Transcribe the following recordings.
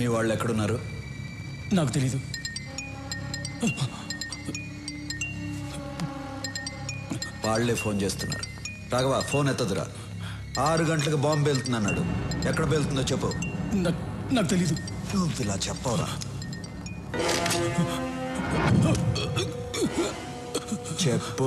మీ వాళ్ళు ఎక్కడున్నారు నాకు తెలీదు వాళ్ళే ఫోన్ చేస్తున్నారు రాఘవ ఫోన్ ఎత్తదురా ఆరు గంటలకు బాంబు వెళ్తుంది అన్నాడు ఎక్కడ వెళ్తుందో చెప్పు నాకు నాకు తెలీదు నువ్వు ఇలా చెప్పవరా చెప్పు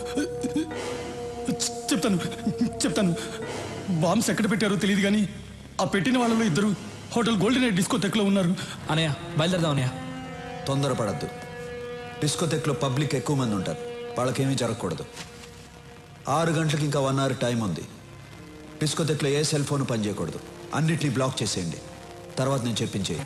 చె- చెప్తాను చెప్తాను బాంబ్స్ ఎక్కడ పెట్టారో తెలియదు కానీ ఆ పెట్టిన వాళ్ళలో ఇద్దరు హోటల్ గోల్డెన్ నైట్ డిస్కో తెక్కలో ఉన్నారు అనయ్య బయలుదేరదాం అనయ్య తొందరపడద్దు డిస్కోథెక్లో పబ్లిక్ ఎక్కువ మంది ఉంటారు వాళ్ళకేమీ జరగకూడదు ఆరు గంటలకు ఇంకా వన్ అవర్ టైం ఉంది డిస్కోథెక్లో ఏ సెల్ ఫోన్ పనిచేయకూడదు అన్నిటినీ బ్లాక్ చేసేయండి తర్వాత నేను చెప్పించేయి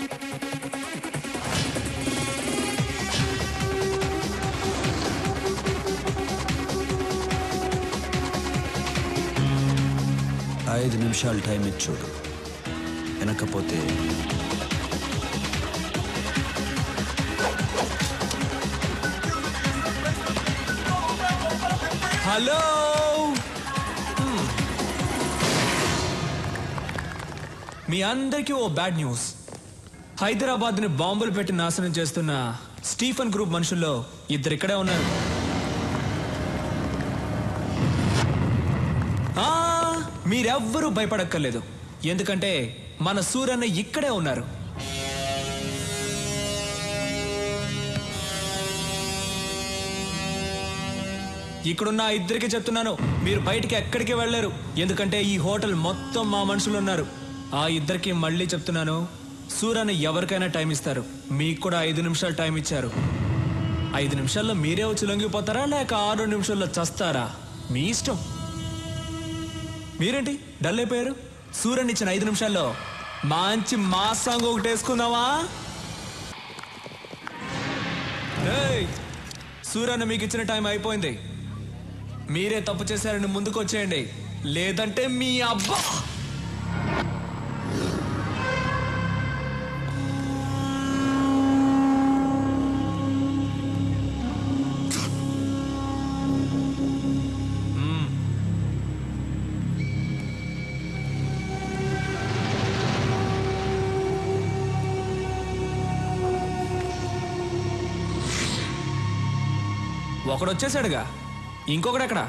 ఐదు నిమిషాలు టైం ఇచ్చి చూడు వెనకపోతే హలో మీ అందరికీ ఓ బ్యాడ్ న్యూస్ హైదరాబాద్ని బాంబులు పెట్టి నాశనం చేస్తున్న స్టీఫన్ గ్రూప్ మనుషుల్లో ఇద్దరు ఇక్కడే ఉన్నారు ఆ, మీరెవ్వరూ భయపడక్కర్లేదు ఎందుకంటే మన సూరన్న ఇక్కడే ఉన్నారు ఇక్కడున్న ఆ ఇద్దరికి చెప్తున్నాను మీరు బయటికి ఎక్కడికి వెళ్ళలేరు ఎందుకంటే ఈ హోటల్ మొత్తం మా మనుషులు ఉన్నారు ఆ ఇద్దరికి మళ్ళీ చెప్తున్నాను సూరన్న ఎవరికైనా టైం ఇస్తారు మీకు కూడా ఐదు నిమిషాలు టైం ఇచ్చారు ఐదు నిమిషాల్లో మీరే వచ్చి లొంగిపోతారా లేక ఆరు నిమిషాల్లో చస్తారా మీ ఇష్టం మీరేంటి డల్ అయిపోయారు సూర్యన్ ఇచ్చిన ఐదు నిమిషాల్లో మంచి మా సాంగ్ ఒకటి వేసుకుందామా ఏయ్, సూరన్న మీకు ఇచ్చిన టైం అయిపోయింది మీరే తప్పు చేశారని ముందుకు వచ్చేయండి లేదంటే మీ అబ్బా ఒకడు వచ్చేసాడుగా ఇంకొకడు ఎక్కడ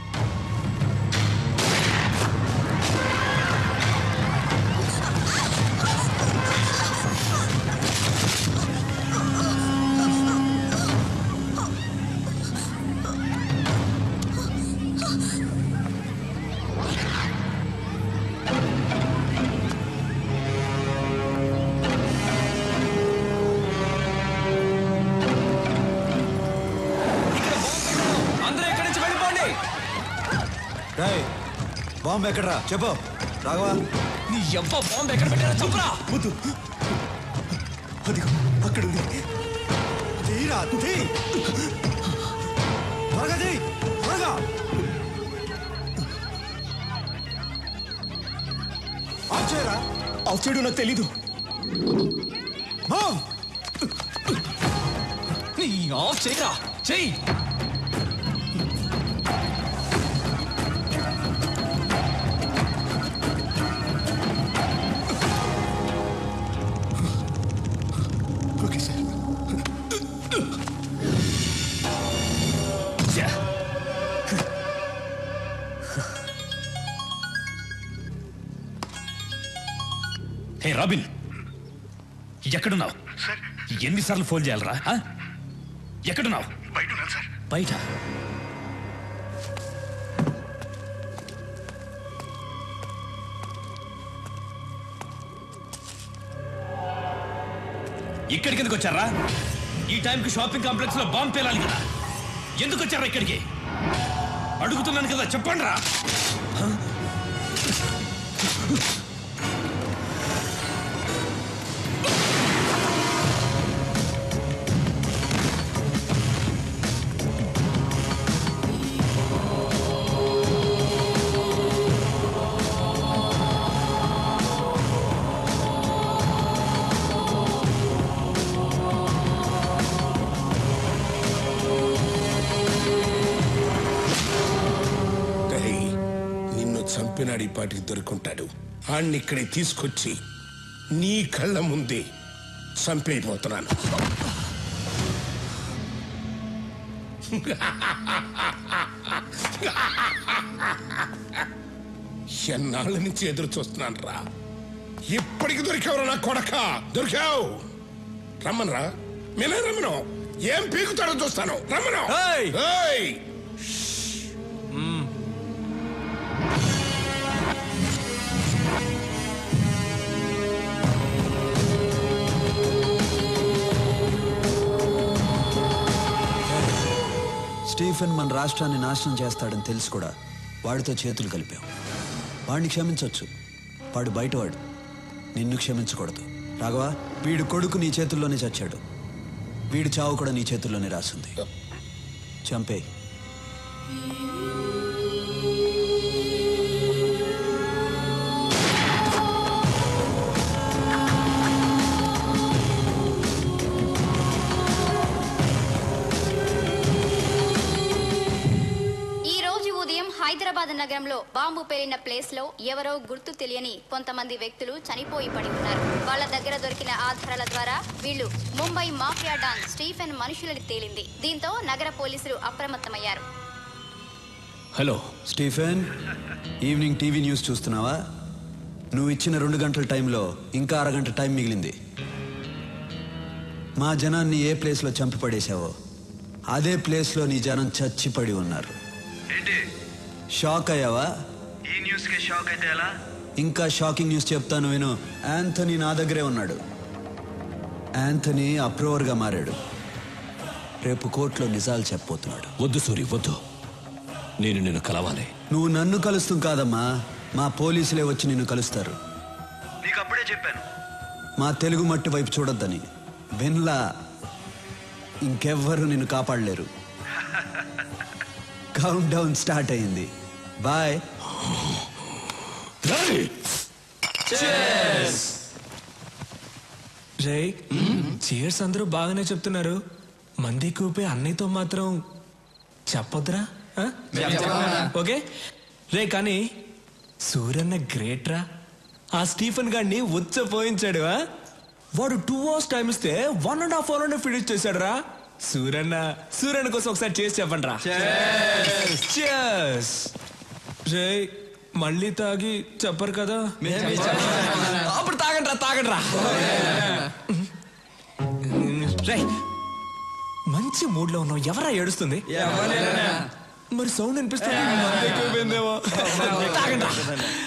అందరూ ఇక్కడి నుంచి వెళ్ళిపోండి రాయ్ బాంబు ఎక్కడరా చెప్పు రాఘవా నీ ఎవ్వ బాంబు ఎక్కడ పెట్టారో చెప్పురా వద్దు అదిగో అక్కడ ఉంది తీరా తీ త్వరగా తీ త్వరగా ఆఫ్ చేయరా ఆఫ్ చేయడం నాకు తెలీదు మూవ్ నీ ఆఫ్ చేయరా చెయ్యి ఓకే సార్ హే రాబిన్ ఎక్కడున్నావు ఎన్నిసార్లు ఫోన్ చేయాలరా ఆ? ఎక్కడున్నావు బయట ఇక్కడికి ఎందుకు వచ్చారా ఈ టైంకి షాపింగ్ కాంప్లెక్స్ లో బాంబు పేలాలి కదా ఎందుకు వచ్చారా ఇక్కడికి అడుగుతున్నాను కదా చెప్పండి రా రేయ్, నిన్ను చంపినాడు ఈ పాటికి దొరుకుంటాడు ఆణ్ణి ఇక్కడికి తీసుకొచ్చి నీ కళ్ళ ముందే చంపైపోతున్నాను ఎన్నాళ్ళ నుంచి ఎదురు చూస్తున్నాను రా ఇప్పటికి దొరికావు నా కొడక దొరికావు రమ్మనరా నేనే రమ్మను ఏం పీకుతాడో చూస్తాను రమ్మను ఏయ్! ఏయ్! స్టీఫెన్ మన రాష్ట్రాన్ని నాశనం చేస్తాడని తెలుసు కూడా వాడితో చేతులు కలిపాం వాడిని క్షమించవచ్చు వాడు బయటవాడు నిన్ను క్షమించకూడదు రాఘవా వీడు కొడుకు నీ చేతుల్లోనే చచ్చాడు వీడి చావు కూడా నీ చేతుల్లోనే రాసింది చంపే ఈ రోజు ఉదయం హైదరాబాద్ నగరంలో బాంబు పేలిన ప్లేస్ లో ఎవరో గుర్తు తెలియని కొంతమంది వ్యక్తులు చనిపోయి పడి ఉన్నారు వాళ్ళ దగ్గర దొరికిన ఆధారాల ద్వారా వీళ్ళు ముంబై మాఫియా డాన్ స్టీఫెన్ మనుషులని తేలింది దీంతో నగర పోలీసులు అప్రమత్తమయ్యారు hello Stephen evening TV news చూస్తున్నావా నువ్వు ఇచ్చిన రెండు గంటల టైంలో ఇంకా అరగంట టైం మిగిలింది మా జనాన్ని ఏ ప్లేస్లో చంపి పడేశావో అదే ప్లేస్లో నీ జనం చచ్చిపడి ఉన్నారు షాక్ అయ్యావా ఈ న్యూస్ కి షాక్ అయితే ఎలా ఇంకా షాకింగ్ న్యూస్ చెప్తాను విను యాంథనీ నా దగ్గరే ఉన్నాడు యాంథనీ అప్రూవర్గా మారాడు రేపు కోర్టులో నిజాలు చెప్పబోతున్నాడు వద్దు సూరి వద్దు నేను నిన్ను కలవాలి నువ్వు నన్ను కలుస్తూ కాదమ్మా మా పోలీసులే వచ్చి నిన్ను కలుస్తారు నీకు అప్పుడే చెప్పాను మా తెలుగు మట్టి వైపు చూడొద్దని విన్లా ఇంకెవ్వరు నిన్ను కాపాడలేరు కౌంట్ డౌన్ స్టార్ట్ అయింది బాయ్ రే చీర్స్ అందరూ బాగానే చెప్తున్నారు మంది కూపే అన్నయ్యతో మాత్రం చెప్పొద్దురా ఆ? ఓకే రే కానీ సూర్యన్న గ్రేట్ రా ఆ స్టీఫెన్ గాడిని ఉచ్చపోయించాడు ఆ? వాడు టూ అవర్స్ టైం ఇస్తే one and half hour finish చేశాడు రా సూర్యన్న సూర్యన్న కోసం ఒకసారి చేసి చెప్పండి రా Cheers. రే మళ్ళీ తాగి చెప్పరు కదా అప్పుడు తాగండి రా తాగండి రా రే మంచి మూడ్ లో ఉన్నావు ఎవరా ఏడుస్తుంది మరి సౌండ్ అనిపిస్తుంది మందు ఎక్కువైపోయిందేమో. తాగండి రా.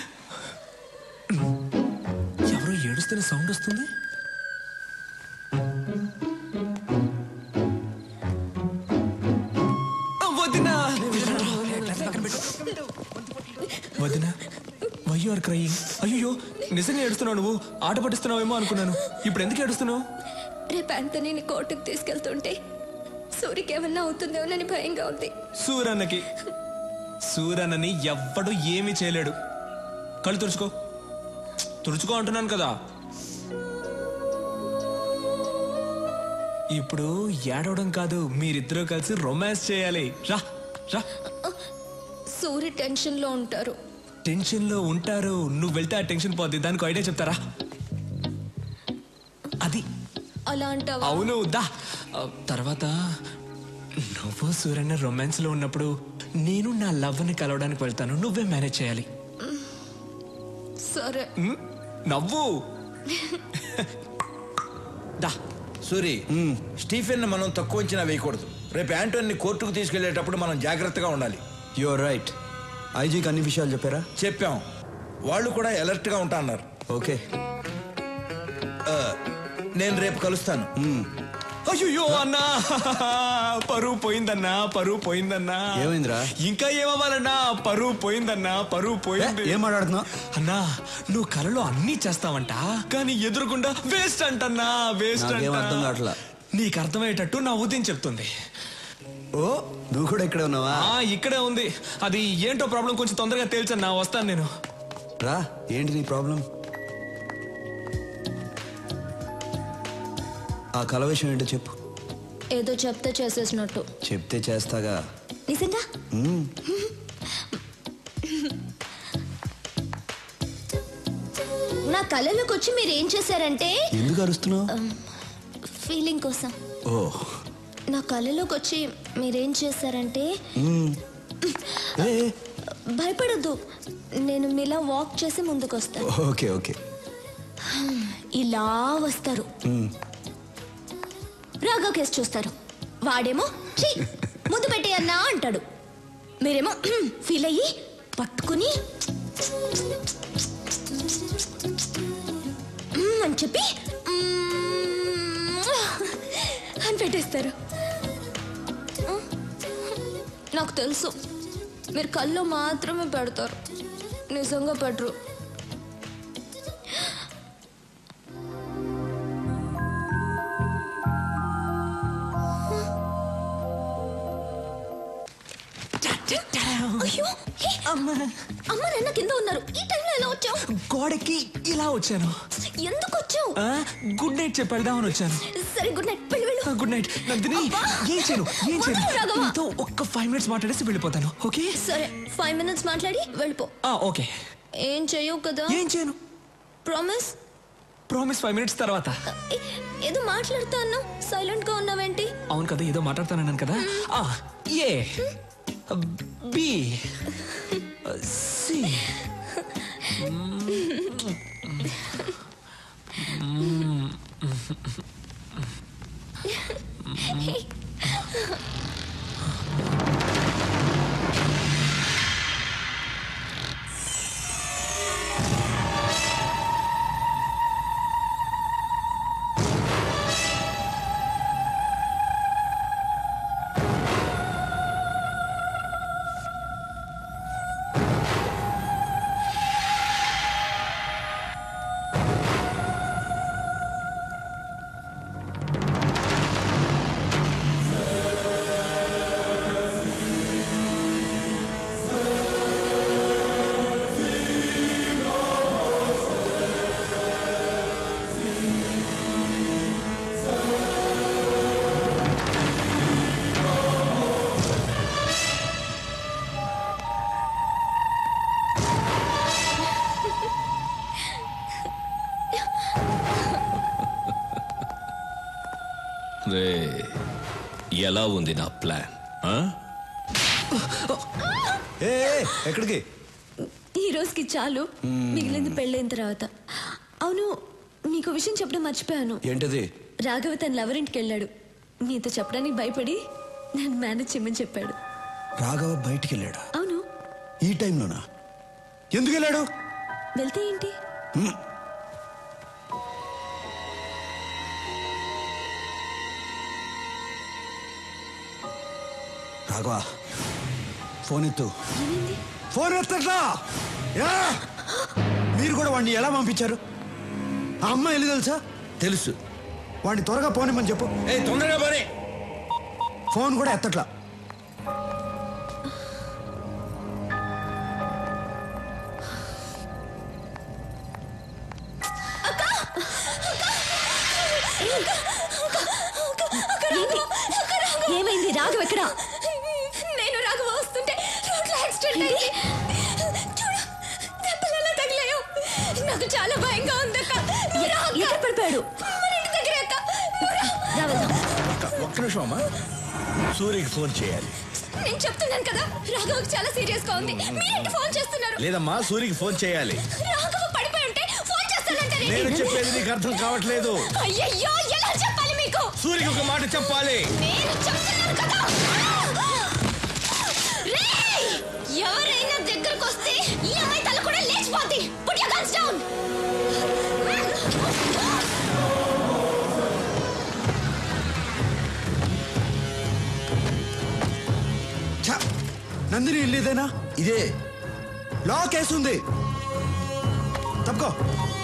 ఎవరో ఏడుస్తున్న సౌండ్ వస్తుంది ఆ, వదినా వదినా వై ఆర్ క్రయింగ్ అయ్యో నిజంగా ఏడుస్తున్నావు నువ్వు ఆట పట్టిస్తున్నావేమో అనుకున్నాను ఇప్పుడు ఎందుకు ఏడుస్తున్నావు రేపు అంతనీని కోర్టుకు తీసుకెళ్తుంటే సూరికి ఏమన్నా అవుతుందేమోనని భయంగా ఉంది సూరన్నకి సూరన్నని ఎవ్వడు ఏమీ చేయలేడు కళ్ళు తుడుచుకో తుడుచుకో అంటున్నాను కదా ఇప్పుడు ఏడవడం కాదు మీరిద్దరూ కలిసి రొమాన్స్ చేయాలి రా రా సూరి టెన్షన్లో ఉంటారు టెన్షన్ లో ఉంటారు నువ్వు వెళ్తే ఆ టెన్షన్ పోద్ది దానికి ఐడియా చెప్తారా అది అలా అంటావా అవును దా ఆ, తర్వాత నువ్వు సూర్యన్న రొమాన్స్ లో ఉన్నప్పుడు నేను నా లవ్ని కలవడానికి వెళ్తాను నువ్వే మేనేజ్ చేయాలి సరే ఉమ్, నవ్వు దా సూరి స్టీఫెన్ మనం తక్కువ అంచనా వేయకూడదు రేపు యాంటోని కోర్టుకు తీసుకెళ్లేటప్పుడు మనం జాగ్రత్తగా ఉండాలి యు ఆర్ రైట్ ఐజీకి అన్ని విషయాలు చెప్పారా చెప్పాం వాళ్ళు కూడా అలర్ట్ గా ఉంటా అన్నారు ఓకే నేను రేపు కలుస్తాను అయ్యో అన్నా పరువు పోయిందన్నా పరువు పోయిందన్నా ఏమైందిరా? ఇంకా ఏమవ్వాలన్నా పరువు పోయిందన్నా పరువు పోయింది ఏం మాట్లాడుతున్నావు అన్నా నువ్వు కలలో అన్నీ చేస్తావంట కానీ ఎదురుకుండా వేస్ట్ అంటన్నా వేస్ట్ నాకేం అంట అర్థం కావట్లా. నీకు అర్థమయ్యేటట్టు నా ఉదయం చెప్తుంది ఓ నువ్వు కూడా ఇక్కడే ఉన్నావా ఆ ఇక్కడే ఉంది అది ఏంటో ప్రాబ్లం కొంచెం తొందరగా తేల్చన్నా వస్తాను నేను రా ఏంటి నీ ప్రాబ్లం ఆ కల విషయం ఏంటో చెప్పు ఏదో చెప్తే చేసేసినట్టు చెప్తే చేస్తాగా నిజంగా మ్మ్. నా నా కళలోకి వచ్చి మీరు ఏం చేశారంటే ఎందుకు అరుస్తున్నావు ఫీలింగ్ కోసం ఓ నా కళలోకి వచ్చి మీరేం చేశారంటే మ్మ్. ఏ ఏ, భయపడద్దు నేను మీలా వాక్ చేసి ముందుకు వస్తాను ఓకే ఓకే ఇలా వస్తారు మ్మ్. రాగా కేసు చూస్తారు వాడేమో "ఛీ, ముందు పెట్టేయన్నా అంటాడు మీరేమో ఫీల్ అయ్యి పట్టుకుని "మ్మ్" అని చెప్పి "మ్మ్" అని పెట్టేస్తారు నాకు తెలుసు మీరు కళ్ళు మాత్రమే పెడతారు నిజంగా పెట్టరు అయ్యో హే, అమ్మ నాన్న కింద ఉన్నారు ఈ టైంలో ఎలా వచ్చావు గోడకి ఇలా వచ్చాను ఎందుకు వచ్చావు ఆ, గుడ్ నైట్ చెప్పి వెళ్దామని వచ్చాను సరే గుడ్ నైట్ వెళ్ళి వెళ్ళు ఆ, గుడ్ నైట్ నందిని అబ్బా! ఏం చేయను ఏం చేయను వదలు, రాఘవ. నీతో ఒక్క ఫైవ్ మినిట్స్ మాట్లాడేసి వెళ్ళిపోతాను ఓకే సరే ఫైవ్ మినిట్స్ మాట్లాడి వెళ్ళిపో ఆ, ఓకే ఏం చెయ్యవు కదా ఏం చేయను ప్రామిస్ ప్రామిస్ ఫైవ్ మినిట్స్ తర్వాత ఏదో మాట్లాడుతా అన్నావు సైలెంట్ గా ఉన్నావేంటి అవును కదా ఏదో మాట్లాడతానన్నాను కదా ఆ ఏ బి సి రే ఎలా ఉంది నా ప్లాన్ ఆ? ఏ ఏ, ఎక్కడికి ఈ రోజుకి చాలు మిగిలింది పెళ్ళైన తర్వాత అవును నీకు విషయం చెప్పడం మర్చిపోయాను ఏంటది రాఘవ తన లవరింటికి వెళ్ళాడు నీతో చెప్పడానికి భయపడి నన్ను మేనేజ్ చేయమని చెప్పాడు రాఘవ బయటికి వెళ్ళాడా అవును ఈ టైంలోనా ఎందుకు వెళ్ళాడు వెళ్తే ఏంటి మ్మ్. రాఘవ ఫోన్ ఎత్తు ఏమైంది ఫోన్ ఎత్తట్లా యా! మీరు కూడా వాడిని ఎలా పంపించారు ఆ అమ్మాయి వెళ్ళి తెలుసా తెలుసు వాడిని త్వరగా పోనిమని చెప్పు ఏ తొందరగా పని ఫోన్ కూడా ఎత్తట్లా ఏంటి? ఏమైంది రాఘవ ఎక్కడ నేను రాఘవ వస్తుంటే రోడ్లో యాక్సిడెంట్ అయింది చూడు దెబ్బలు ఎలా తగిలాయో నాకు చాలా భయంగా ఉంది అక్క ఎక్కడ పడిపోయాడు మన ఇంటి దగ్గర అక్క నువ్వు రా. రా వెళ్దాం. ఒక్క ఒక్క నిమిషం అమ్మా సూర్యకి ఫోన్ చేయాలి నేను చెప్తున్నాను కదా రాఘవకి చాలా సీరియస్ గా ఉంది మీరేంటి ఫోన్ చేస్తున్నారు లేదమ్మా సూర్యకి ఫోన్ చేయాలి రాఘవ పడిపోయి ఉంటే ఫోన్ చేస్తానంటే నేను చెప్పేది నీకు అర్థం కావట్లేదు అయ్యయ్యో ఎలా చెప్పాలి మీకు సూర్యకి ఒక మాట చెప్పాలి నేను చెప్తున్నాను కదా రేయ్! ఎవరైనా దగ్గరకు వస్తే ఈ అమ్మాయి తల కూడా లేచిపోద్ది పుట్ యువర్ గన్స్ డౌన్ ఛ! నందిని ఇల్లు ఇదేనా ఇదే లాక్ వేస్తుంది తప్పుకో